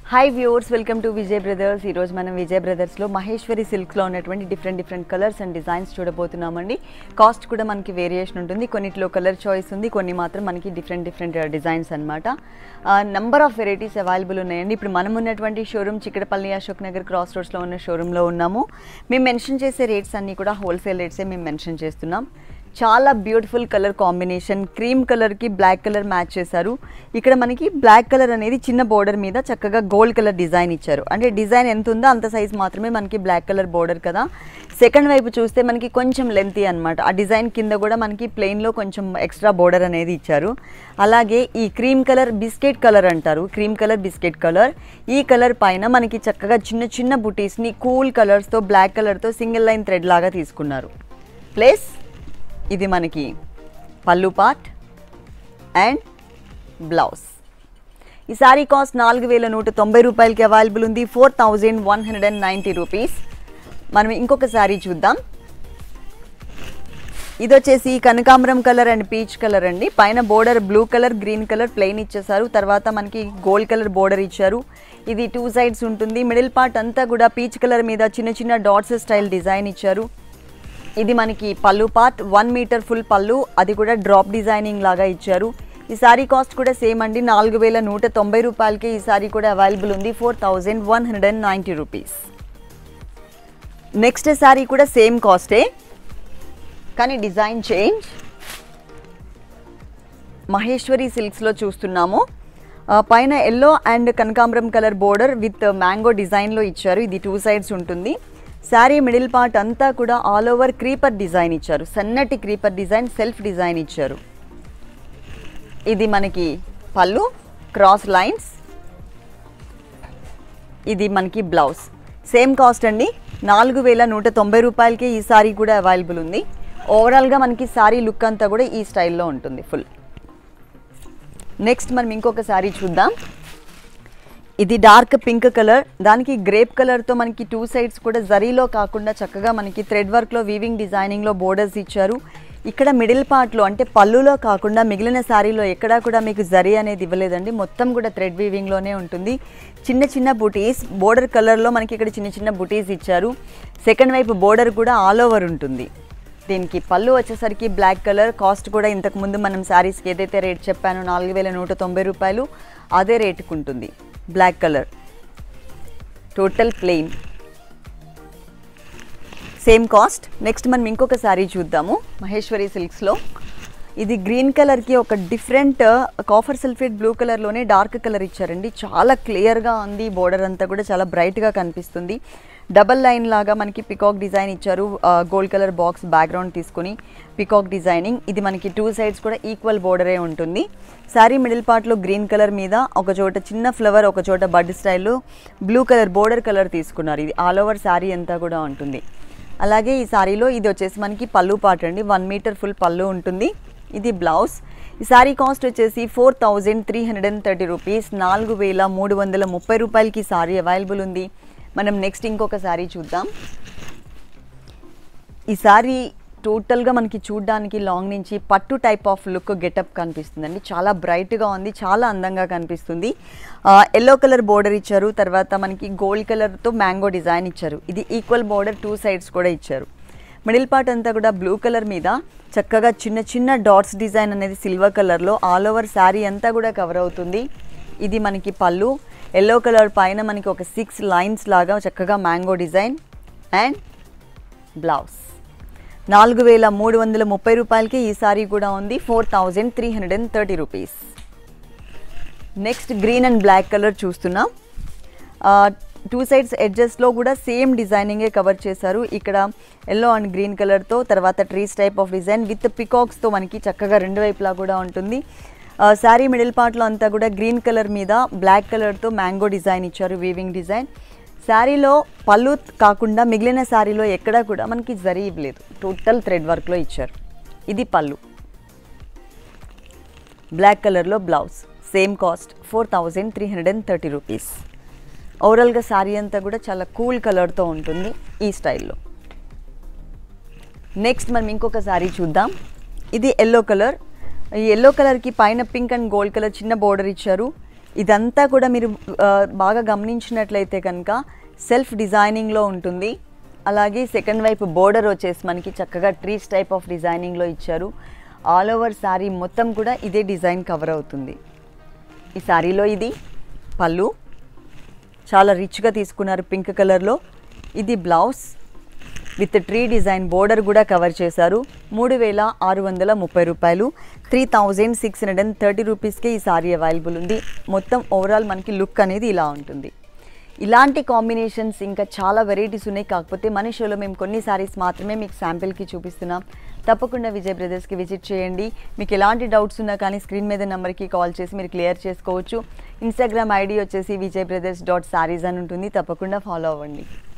hi viewers welcome to Vijay brothers ఈరోజు మనం విజయ్ బ్రదర్స్లో మహేశ్వరి సిల్క్స్లో ఉన్నటువంటి different different colours and designs చూడబోతున్నామండి కాస్ట్ కూడా మనకి వేరియేషన్ ఉంటుంది కొన్నిట్లో కలర్ చాయిస్ ఉంది కొన్ని మాత్రం మనకి డిఫరెంట్ డిఫరెంట్ డిజైన్స్ అనమాట నంబర్ ఆఫ్ వెరైటీస్ అవైలబుల్ ఉన్నాయండి ఇప్పుడు మనం ఉన్నటువంటి షోరూమ్ చిక్కడపల్లి అశోక్ నగర్ క్రాస్ రోడ్స్లో ఉన్న షోరూంలో ఉన్నాము మేము మెన్షన్ చేసే రేట్స్ అన్నీ కూడా హోల్సేల్ రేట్సే మేము మెన్షన్ చేస్తున్నాం చాలా బ్యూటిఫుల్ కలర్ కాంబినేషన్ క్రీమ్ కలర్కి బ్లాక్ కలర్ మ్యాచ్ చేశారు ఇక్కడ మనకి బ్లాక్ కలర్ అనేది చిన్న బోర్డర్ మీద చక్కగా గోల్డ్ కలర్ డిజైన్ ఇచ్చారు అంటే డిజైన్ ఎంత ఉందో అంత సైజ్ మాత్రమే మనకి బ్లాక్ కలర్ బోర్డర్ కదా సెకండ్ వైపు చూస్తే మనకి కొంచెం లెంతీ అనమాట ఆ డిజైన్ కింద కూడా మనకి ప్లెయిన్లో కొంచెం ఎక్స్ట్రా బోర్డర్ అనేది ఇచ్చారు అలాగే ఈ క్రీమ్ కలర్ బిస్కెట్ కలర్ అంటారు క్రీమ్ కలర్ బిస్కెట్ కలర్ ఈ కలర్ పైన మనకి చక్కగా చిన్న చిన్న బుటీస్ని కూల్ కలర్స్తో బ్లాక్ కలర్తో సింగిల్ లైన్ థ్రెడ్ లాగా తీసుకున్నారు ప్లస్ ఇది మనకి పళ్ళు పార్ట్ అండ్ బ్లౌజ్ ఈ సారీ కాస్ట్ నాలుగు వేల నూట తొంభై రూపాయలకి అవైలబుల్ ఉంది four thousand one hundred and ninety rupees మనం ఇంకొక సారీ చూద్దాం ఇది వచ్చేసి కనకాంబరం కలర్ అండ్ పీచ్ కలర్ అండి పైన border blue colour green colour plain ఇచ్చేసారు తర్వాత మనకి గోల్డ్ కలర్ బోర్డర్ ఇచ్చారు ఇది టూ సైడ్స్ ఉంటుంది మిడిల్ పార్ట్ అంతా కూడా పీచ్ కలర్ మీద చిన్న చిన్న డాట్స్ స్టైల్ డిజైన్ ఇచ్చారు ఇది మనకి పళ్ళు పార్ట్ వన్ మీటర్ ఫుల్ పళ్ళు అది కూడా డ్రాప్ డిజైనింగ్ లాగా ఇచ్చారు ఈ సారీ కాస్ట్ కూడా సేమ్ అండి నాలుగు వేల నూట తొంభై రూపాయలకి ఈ సారీ కూడా అవైలబుల్ ఉంది four thousand one hundred and ninety rupees next sari కూడా సేమ్ కాస్టే కానీ డిజైన్ చేంజ్ మహేశ్వరి సిల్క్స్లో చూస్తున్నాము ఆ, పైన ఎల్లో అండ్ కనకాంబరం కలర్ బోర్డర్ విత్ మ్యాంగో డిజైన్లో ఇచ్చారు ఇది టూ సైడ్స్ ఉంటుంది శారీ మిడిల్ పార్ట్ అంతా కూడా ఆల్ ఓవర్ క్రీపర్ డిజైన్ ఇచ్చారు సన్నటి క్రీపర్ డిజైన్ సెల్ఫ్ డిజైన్ ఇచ్చారు ఇది మనకి పళ్ళు క్రాస్ లైన్స్ ఇది మనకి బ్లౌజ్ సేమ్ కాస్ట్ అండి నాలుగు వేల నూట తొంభై రూపాయలకి ఈ సారీ కూడా అవైలబుల్ ఉంది ఓవరాల్గా మనకి సారీ లుక్ అంతా కూడా ఈ స్టైల్లో ఉంటుంది ఫుల్ నెక్స్ట్ మనం ఇంకొక సారీ చూద్దాం ఇది డార్క్ పింక్ కలర్ దానికి గ్రేప్ కలర్తో మనకి టూ సైడ్స్ కూడా జరీలో కాకుండా చక్కగా మనకి థ్రెడ్ వర్క్లో వీవింగ్ డిజైనింగ్లో బోర్డర్స్ ఇచ్చారు ఇక్కడ మిడిల్ పార్ట్లో అంటే పళ్ళులో కాకుండా మిగిలిన శారీలో ఎక్కడా కూడా మీకు జరీ అనేది ఇవ్వలేదండి మొత్తం కూడా థ్రెడ్ వీవింగ్లోనే ఉంటుంది చిన్న చిన్న బుటీస్ బోర్డర్ కలర్లో మనకి ఇక్కడ చిన్న చిన్న బుటీస్ ఇచ్చారు సెకండ్ వైపు బోర్డర్ కూడా ఆల్ ఓవర్ ఉంటుంది దీనికి పళ్ళు వచ్చేసరికి బ్లాక్ కలర్ కాస్ట్ కూడా ఇంతకు ముందు మనం శారీస్కి ఏదైతే రేట్ చెప్పానో నాలుగు వేల నూట తొంభై రూపాయలు అదే రేటుకు ఉంటుంది black colour total plain same cost next మనం ఇంకొక శారీ చూద్దాము మహేశ్వరి సిల్క్స్లో ఇది గ్రీన్ కలర్కి ఒక డిఫరెంట్ కాఫర్ సల్ఫేట్ బ్లూ కలర్లోనే డార్క్ కలర్ ఇచ్చారండి చాలా క్లియర్గా ఉంది బోర్డర్ అంతా కూడా చాలా బ్రైట్గా కనిపిస్తుంది డబల్ లైన్ లాగా మనకి పికాక్ డిజైన్ ఇచ్చారు గోల్డ్ కలర్ బాక్స్ బ్యాక్గ్రౌండ్ తీసుకుని పికాక్ డిజైనింగ్ ఇది మనకి టూ సైడ్స్ కూడా ఈక్వల్ బోర్డరే ఉంటుంది శారీ మిడిల్ పార్ట్లో గ్రీన్ కలర్ మీద ఒక చోట చిన్న ఫ్లవర్ ఒక చోట బడ్ స్టైల్లో బ్లూ కలర్ బోర్డర్ కలర్ తీసుకున్నారు ఇది ఆల్ ఓవర్ శారీ అంతా కూడా ఉంటుంది అలాగే ఈ సారీలో ఇది వచ్చేసి మనకి పళ్ళు పాట అండి వన్ మీటర్ ఫుల్ పళ్ళు ఉంటుంది ఇది బ్లౌజ్ ఈ సారీ కాస్ట్ వచ్చేసి four thousand three hundred and thirty rupees నాలుగు వేల మూడు వందల ముప్పై రూపాయలకి సారీ అవైలబుల్ ఉంది మనం నెక్స్ట్ ఇంకొక సారీ చూద్దాం ఈ సారీ టోటల్గా మనకి చూడడానికి లాంగ్ నుంచి పట్టు టైప్ ఆఫ్ లుక్ గెటప్ కనిపిస్తుందండి చాలా బ్రైట్గా ఉంది చాలా అందంగా కనిపిస్తుంది ఎల్లో కలర్ బోర్డర్ ఇచ్చారు తర్వాత మనకి గోల్డ్ కలర్తో మ్యాంగో డిజైన్ ఇచ్చారు ఇది ఈక్వల్ బోర్డర్ టూ సైడ్స్ కూడా ఇచ్చారు మిడిల్ పార్ట్ అంతా కూడా బ్లూ కలర్ మీద చక్కగా చిన్న చిన్న డాట్స్ డిజైన్ అనేది సిల్వర్ కలర్లో ఆల్ ఓవర్ శారీ అంతా కూడా కవర్ అవుతుంది ఇది మనకి పళ్ళు ఎల్లో కలర్ పైన మనకి ఒక సిక్స్ లైన్స్ లాగా చక్కగా మ్యాంగో డిజైన్ అండ్ బ్లౌజ్ నాలుగు వేల మూడు వందల ముప్పై రూపాయలకి ఈ సారీ కూడా ఉంది four thousand three hundred and thirty rupees next green and black colour చూస్తున్నాం టూ సైడ్స్ ఎడ్జెస్లో కూడా సేమ్ డిజైనింగే కవర్ చేశారు ఇక్కడ ఎల్లో అండ్ గ్రీన్ కలర్తో తర్వాత trees type of design with పికాక్స్తో మనకి చక్కగా రెండు వైపులా కూడా ఉంటుంది శారీ మిడిల్ పార్ట్లో అంతా కూడా గ్రీన్ కలర్ మీద బ్లాక్ కలర్తో మ్యాంగో డిజైన్ ఇచ్చారు వీవింగ్ డిజైన్ శారీలో పళ్ళు కాకుండా మిగిలిన శారీలో ఎక్కడా కూడా మనకి జరీ ఇవ్వలేదు టోటల్ థ్రెడ్ వర్క్లో ఇచ్చారు ఇది పళ్ళు బ్లాక్ కలర్లో blouse same cost four thousand three hundred and thirty rupees ఓవరాల్గా శారీ అంతా కూడా చాలా కూల్ కలర్తో ఉంటుంది ఈ స్టైల్లో నెక్స్ట్ మనం ఇంకొక శారీ చూద్దాం ఇది ఎల్లో కలర్ ఈ ఎల్లో కలర్కి పైన పింక్ అండ్ గోల్డ్ కలర్ చిన్న బోర్డర్ ఇచ్చారు ఇదంతా కూడా మీరు ఆ, బాగా గమనించినట్లయితే కనుక సెల్ఫ్ డిజైనింగ్లో ఉంటుంది అలాగే సెకండ్ వైపు బోర్డర్ వచ్చేసి మనకి చక్కగా ట్రీస్ టైప్ ఆఫ్ డిజైనింగ్లో ఇచ్చారు ఆల్ ఓవర్ శారీ మొత్తం కూడా ఇదే డిజైన్ కవర్ అవుతుంది ఈ శారీలో ఇది పళ్ళు చాలా రిచ్గా తీసుకున్నారు పింక్ కలర్లో ఇది blouse with tree design border కూడా కవర్ చేశారు మూడు వేల ఆరు వందల ముప్పై రూపాయలు three thousand six hundred and thirty రూపీస్కే ఈ సారీ అవైలబుల్ ఉంది మొత్తం ఓవరాల్ మనకి లుక్ అనేది ఇలా ఉంటుంది ఇలాంటి కాంబినేషన్స్ ఇంకా చాలా వెరైటీస్ ఉన్నాయి కాకపోతే మన షోలో మేము కొన్ని సారీస్ మాత్రమే మీకు శాంపిల్కి చూపిస్తున్నాం తప్పకుండా విజయ్ బ్రదర్స్కి విజిట్ చేయండి మీకు ఎలాంటి డౌట్స్ ఉన్నా కానీ స్క్రీన్ మీద నెంబర్కి కాల్ చేసి మీరు క్లియర్ చేసుకోవచ్చు ఇన్స్టాగ్రామ్ ఐడి వచ్చేసి విజయ్ బ్రదర్స్ డాట్ సారీస్ అని ఉంటుంది తప్పకుండా ఫాలో అవ్వండి